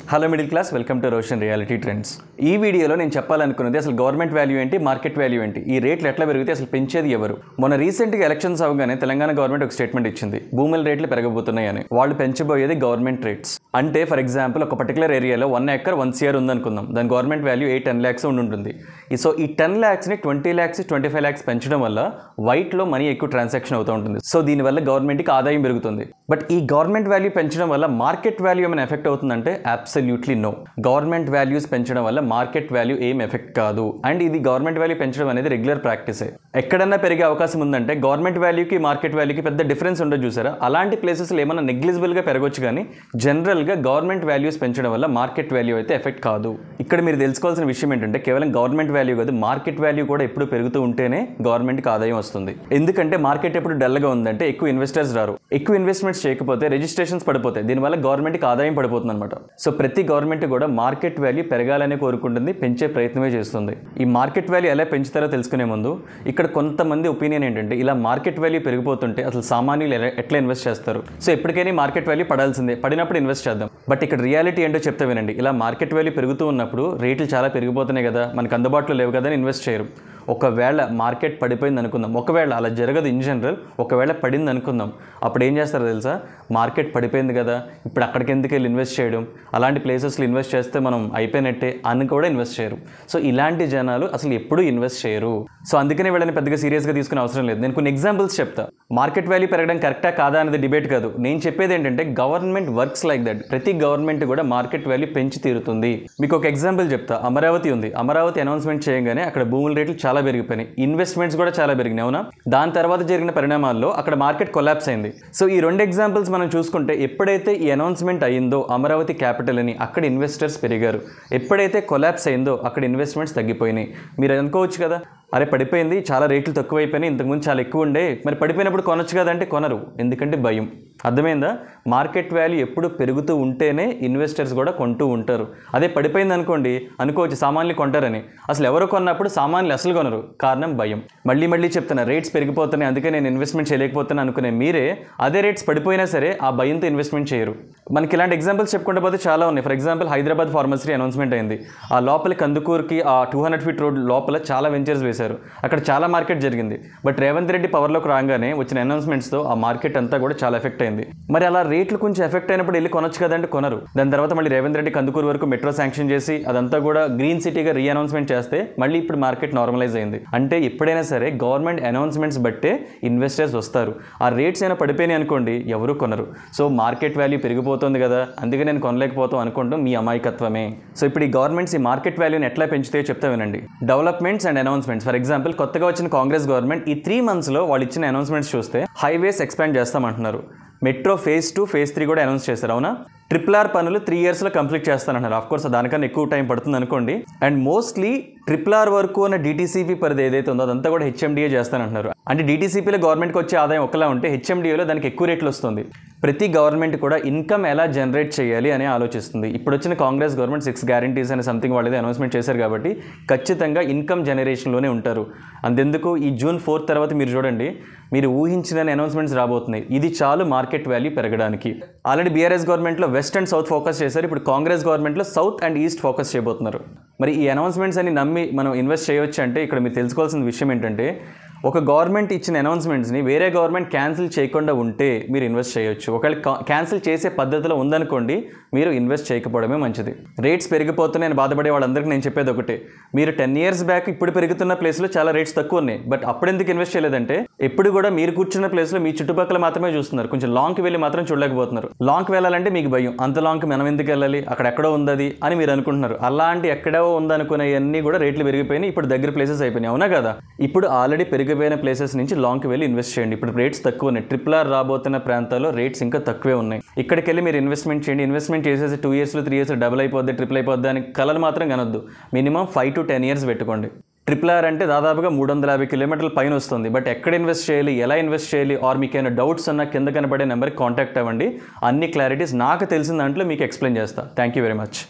hello middle class welcome to Roshan reality trends ఈ వీడియోలో నేను చెప్పాలనుకున్నది అసలు గవర్నమెంట్ వాల్యూ ఏంటి మార్కెట్ వాల్యూ ఏంటి ఈ రేట్లు ఎట్లా పెరిగితే అసలు పెంచేది ఎవరు మొన్న రీసెంట్గా ఎలక్షన్స్ అవగానే తెలంగాణ గవర్నమెంట్ ఒక స్టేట్మెంట్ ఇచ్చింది భూముల రేట్లు పెరగబోతున్నాయని వాళ్ళు పెంచబోయేది గవర్నమెంట్ రేట్స్ అంటే ఫర్ ఎగ్జాంపుల్ ఒక పర్టికులర్ ఏరియాలో వన్ ఎకర్ వన్ సిఆర్ ఉందనుకుందాం దాని government value eight ten lakhs ఉండి ఉంటుంది ఈ సో ఈ టెన్ ల్యాక్స్ని twenty lakhs twenty five lakhs పెంచడం వల్ల వైట్లో మనీ ఎక్కువ ట్రాన్సాక్షన్ అవుతూ ఉంటుంది సో దీనివల్ల గవర్నమెంట్కి ఆదాయం పెరుగుతుంది బట్ ఈ గవర్నమెంట్ వాల్యూ పెంచడం వల్ల మార్కెట్ వాల్యూ ఏమైనా ఎఫెక్ట్ అవుతుందంటే అబ్సల్యూట్లీ నో గవర్నమెంట్ వాల్యూస్ పెంచడం వల్ల మార్కెట్ వాల్యూ ఏం ఎఫెక్ట్ కాదు అండ్ ఇది గవర్నమెంట్ వాల్యూ పెంచడం అనేది రెగ్యులర్ ప్రాక్టీసే ఎక్కడన్నా పెరిగే అవకాశం ఉందంటే గవర్నమెంట్ వాల్యూకి మార్కెట్ వాల్యూకి పెద్ద డిఫరెన్స్ ఉండదు చూసారా అలాంటి ప్లేసెస్లో ఏమైనా నెగ్లిజిబుల్గా పెరగొచ్చు కానీ జనరల్గా గవర్నమెంట్ వాల్యూస్ పెంచడం వల్ల మార్కెట్ వాల్యూ అయితే ఎఫెక్ట్ కాదు ఇక్కడ మీరు తెలుసుకోవాల్సిన విషయం ఏంటంటే కేవలం గవర్నమెంట్ వాల్యూ కాదు మార్కెట్ వాల్యూ కూడా ఎప్పుడు పెరుగుతూ ఉంటేనే గవర్నమెంట్కి ఆదాయం వస్తుంది ఎందుకంటే మార్కెట్ ఎప్పుడు డల్గా ఉందంటే ఎక్కువ ఇన్వెస్టర్స్ రారు ఎక్కువ ఇన్వెస్ట్మెంట్స్ చేయకపోతే రిజిస్ట్రేషన్స్ పడిపోతాయి దీనివల్ల గవర్నమెంట్కి ఆదాయం పడిపోతుంది అనమాట సో ప్రతి గవర్నమెంట్ కూడా మార్కెట్ వాల్యూ పెరగాలని కోరుకుంటుంది పెంచే ప్రయత్నమే చేస్తుంది ఈ మార్కెట్ వాల్యూ ఎలా పెంచుతారో తెలుసుకునే ముందు ఇక్కడ కొంతమంది ఒపీనియన్ ఏంటంటే ఇలా మార్కెట్ వాల్యూ పెరిగిపోతుంటే అసలు సామాన్యులు ఎలా- ఎట్లా ఇన్వెస్ట్ చేస్తారు సో ఎప్పటికైనా మార్కెట్ వాల్యూ పడాల్సిందే పడినప్పుడు ఇన్వెస్ట్ చేద్దాం బట్ ఇక్కడ రియాలిటీ ఏంటో చెప్తే వినండి ఇలా మార్కెట్ వాల్యూ పెరుగుతూ ఉన్నప్పుడు రేట్లు చాలా పెరిగిపోతున్నాయి కదా మనకు అందుబాటులో లేవు కదా అని ఇన్వెస్ట్ చేయరు ఒకవేళ మార్కెట్ పడిపోయింది అనుకుందాం ఒకవేళ అలా జరగదు ఇన్ జనరల్ ఒకవేళ పడింది అనుకుందాం అప్పుడు ఏం చేస్తారో తెలుసా మార్కెట్ పడిపోయింది కదా ఇప్పుడు అక్కడికి ఎందుకు వెళ్ళి ఇన్వెస్ట్ చేయడం అలాంటి ప్లేసెస్లో ఇన్వెస్ట్ చేస్తే మనం అయిపోయినట్టే అని కూడా ఇన్వెస్ట్ చేయరు సో ఇలాంటి జనాలు అసలు ఎప్పుడూ ఇన్వెస్ట్ చేయరు సో అందుకనే వీళ్ళని పెద్దగా సీరియస్గా తీసుకునే అవసరం లేదు నేను కొన్ని ఎగ్జాంపుల్స్ చెప్తా మార్కెట్ వాల్యూ పెరగడం కరెక్టా కాదా అనేది డిబేట్ కాదు నేను చెప్పేది ఏంటంటే గవర్నమెంట్ వర్క్స్ లైక్ దట్ ప్రతి గవర్నమెంట్ కూడా మార్కెట్ వాల్యూ పెంచి తీరుతుంది మీకు ఒక ఎగ్జాంపుల్ చెప్తా అమరావతి ఉంది అమరావతి అనౌన్స్మెంట్ చేయగానే అక్కడ భూముల రేట్లు చాలా పెరిగిపోయినాయి ఇన్వెస్ట్మెంట్స్ కూడా చాలా పెరిగినాయి అవునా దాని తర్వాత జరిగిన పరిణామాల్లో అక్కడ మార్కెట్ కొలాప్స్ అయింది సో ఈ రెండు ఎగ్జాంపుల్స్ మనం చూసుకుంటే ఎప్పుడైతే ఈ అనౌన్స్మెంట్ అయిందో అమరావతి క్యాపిటల్ అని అక్కడ ఇన్వెస్టర్స్ పెరిగారు ఎప్పుడైతే కొలాప్స్ అయిందో అక్కడ ఇన్వెస్ట్మెంట్స్ తగ్గిపోయినాయి మీరు అనుకోవచ్చు కదా అరే పడిపోయింది చాలా రేట్లు తక్కువైపోయినాయి ఇంతకుముందు చాలా ఎక్కువ ఉండే మరి పడిపోయినప్పుడు కొనొచ్చు కదంటే కొనరు ఎందుకంటే భయం అర్థమైందా మార్కెట్ వాల్యూ ఎప్పుడు పెరుగుతూ ఉంటేనే ఇన్వెస్టర్స్ కూడా కొంటూ ఉంటారు అదే పడిపోయింది అనుకోండి అనుకోవచ్చు సామాన్లు కొంటారని అసలు ఎవరు కొన్నప్పుడు సామాన్లు అసలు కొనరు కారణం భయం మళ్ళీ మళ్ళీ చెప్తున్నా రేట్స్ పెరిగిపోతున్నాయి అందుకే నేను ఇన్వెస్ట్మెంట్ చేయలేకపోతున్నాను అనుకునే మీరే అదే రేట్స్ పడిపోయినా సరే ఆ భయంతో ఇన్వెస్ట్మెంట్ చేయరు మనకి ఇలాంటి ఎగ్జాంపుల్స్ చెప్పుకుంటే పోతే చాలా ఉన్నాయి for example Hyderabad pharmacy announcement అయింది ఆ లోపల కందుకూరుకి ఆ టూ హండ్రెడ్ ఫీట్ రోడ్ లోపల చాలా వెంచర్స్ వేశారు అక్కడ చాలా మార్కెట్ జరిగింది బట్ రేవంత్ రెడ్డి పవర్లోకి రాగానే వచ్చిన అనౌన్స్మెంట్స్తో ఆ మార్కెట్ అంతా కూడా చాలా ఎఫెక్ట్ అయింది మరి అలా రేట్లు కొంచెం ఎఫెక్ట్ అయినప్పుడు వెళ్ళి కొనొచ్చు కదంటే కొనరు దాని తర్వాత మళ్ళీ రేవంత్ రెడ్డి కందుకూరు వరకు మెట్రో శాంక్షన్ చేసి అదంతా కూడా గ్రీన్ సిటీగా రీ అనౌన్స్మెంట్ చేస్తే మళ్ళీ ఇప్పుడు మార్కెట్ నార్మలైజ్ అయింది అంటే ఎప్పుడైనా సరే గవర్నమెంట్ అనౌన్స్మెంట్స్ బట్టే ఇన్వెస్టర్స్ వస్తారు ఆ రేట్స్ అయినా పడిపోయినాయి అనుకోండి ఎవరు కొనరు సో మార్కెట్ వాల్యూ పెరిగిపోతుంది కదా అందుకే నేను కొనలేకపోతాం అనుకుంటాం మీ అమాయకత్వమే సో ఇప్పుడు ఈ గవర్నమెంట్స్ ఈ మార్కెట్ వాల్యూని ఎట్లా పెంచుతాయో చెప్తా వినండి developments and announcements for example కొత్తగా వచ్చిన కాంగ్రెస్ గవర్నమెంట్ ఈ త్రీ మంత్స్లో వాళ్ళు ఇచ్చిన అనౌన్స్మెంట్స్ చూస్తే హైవేస్ ఎక్స్పాండ్ చేస్తామంటున్నారు metro phase two phase three కూడా అనౌన్స్ చేశారు అవునా ట్రిపుల్ ఆర్ పనులు త్రీ ఇయర్స్లో కంప్లీట్ చేస్తానంటున్నారు ఆఫ్ కోర్స్ దానికన్నా ఎక్కువ టైం పడుతుంది అనుకోండి అండ్ మోస్ట్లీ ట్రిపుల్ ఆర్ వరకు ఉన్న డీటీసీపీ పరిధి ఏదైతే ఉందో అదంతా కూడా హెచ్ఎండిఏ చేస్తానంటున్నారు అంటే డీటీసీపీలో గవర్నమెంట్కి వచ్చే ఆదాయం ఒకలా ఉంటే హెచ్ఎండిఏలో దానికి ఎక్కువ రేట్లు వస్తుంది ప్రతి గవర్నమెంట్ కూడా ఇన్కమ్ ఎలా జనరేట్ చేయాలి అని ఆలోచిస్తుంది ఇప్పుడు వచ్చిన కాంగ్రెస్ గవర్నమెంట్ సిక్స్ గ్యారంటీస్ అనే సంథింగ్ వాళ్ళది అనౌన్స్మెంట్ చేశారు కాబట్టి ఖచ్చితంగా ఇన్కమ్ జనరేషన్లోనే ఉంటారు అంతెందుకు ఈ జూన్ ఫోర్త్ తర్వాత మీరు చూడండి మీరు ఊహించిన అనౌన్స్మెంట్స్ రాబోతున్నాయి ఇది చాలు మార్కెట్ వాల్యూ పెరగడానికి ఆల్రెడీ బీఆర్ఎస్ గవర్నమెంట్లో వెస్ట్ అండ్ సౌత్ ఫోకస్ చేశారు ఇప్పుడు కాంగ్రెస్ గవర్నమెంట్లో సౌత్ అండ్ ఈస్ట్ ఫోకస్ చేయబోతున్నారు మరి ఈ అనౌన్స్మెంట్స్ అని నమ్మి మనం ఇన్వెస్ట్ చేయొచ్చు అంటే ఇక్కడ మీరు తెలుసుకోవాల్సిన విషయం ఏంటంటే ఒక గవర్నమెంట్ ఇచ్చిన అనౌన్స్మెంట్స్ని వేరే గవర్నమెంట్ క్యాన్సిల్ చేయకుండా ఉంటే మీరు ఇన్వెస్ట్ చేయొచ్చు ఒకవేళ క్యాన్సిల్ చేసే పద్ధతిలో ఉందనుకోండి మీరు ఇన్వెస్ట్ చేయకపోవడమే మంచిది రేట్స్ పెరిగిపోతున్నాయని బాధపడే వాళ్ళందరికీ నేను చెప్పేది ఒకటే మీరు టెన్ ఇయర్స్ బ్యాక్ ఇప్పుడు పెరుగుతున్న ప్లేస్లో చాలా రేట్స్ తక్కువ ఉన్నాయి బట్ అప్పుడు ఎందుకు ఇన్వెస్ట్ చేయలేదంటే ఎప్పుడు కూడా మీరు కూర్చున్న ప్లేస్లో మీ చుట్టుపక్కల మాత్రమే చూస్తున్నారు కొంచెం లాంగ్కి వెళ్ళి మాత్రం చూడలేకపోతున్నారు లాంగ్కి వెళ్ళాలంటే మీకు భయం అంత లాంగ్కి మనం ఎందుకు వెళ్ళాలి అక్కడ ఎక్కడో ఉందది అని మీరు అనుకుంటున్నారు అలాంటి ఎక్కడో ఉందనుకునేవన్నీ కూడా రేట్లు పెరిగిపోయినాయి ఇప్పుడు దగ్గర ప్లేసెస్ అయిపోయినాయి అవునా కదా ఇప్పుడు ఆల్రెడీ పెరిగిపోయిన ప్లేసెస్ నుంచి లాంగ్కి వెళ్ళి ఇన్వెస్ట్ చేయండి ఇప్పుడు రేట్స్ తక్కువ ఉన్నాయి ట్రిపుల్ ఆర్ రాబోతున్న ప్రాంతాల్లో రేట్స్ ఇంకా తక్కువే ఉన్నాయి ఇక్కడికి వెళ్ళి మీరు ఇన్వెస్ట్మెంట్ చేయండి ఇన్వెస్ట్మెంట్ చేసేసి టూ ఇయర్స్లో త్రీ ఇయర్స్ డబుల్ అయిపోద్ది ట్రిపుల్ అయిపోద్ది అని కలలు మాత్రం కనొద్దు minimum five to ten years పెట్టుకోండి ట్రిపుల్ ఆర్ అంటే దాదాపుగా మూడు వందల యాభై కిలోమీటర్ల పైన వస్తుంది బట్ ఎక్కడ ఇన్వెస్ట్ చేయాలి ఎలా ఇన్వెస్ట్ చేయాలి ఆర్ మీకు ఏమైనా డౌట్స్ ఉన్నా కింద కనబడే నెంబర్కి కాంటాక్ట్ అవ్వండి అన్ని క్లారిటీస్ నాకు తెలిసిన దాంట్లో మీకు ఎక్స్ప్లెయిన్ చేస్తా థ్యాంక్ యూ వెరీ మచ్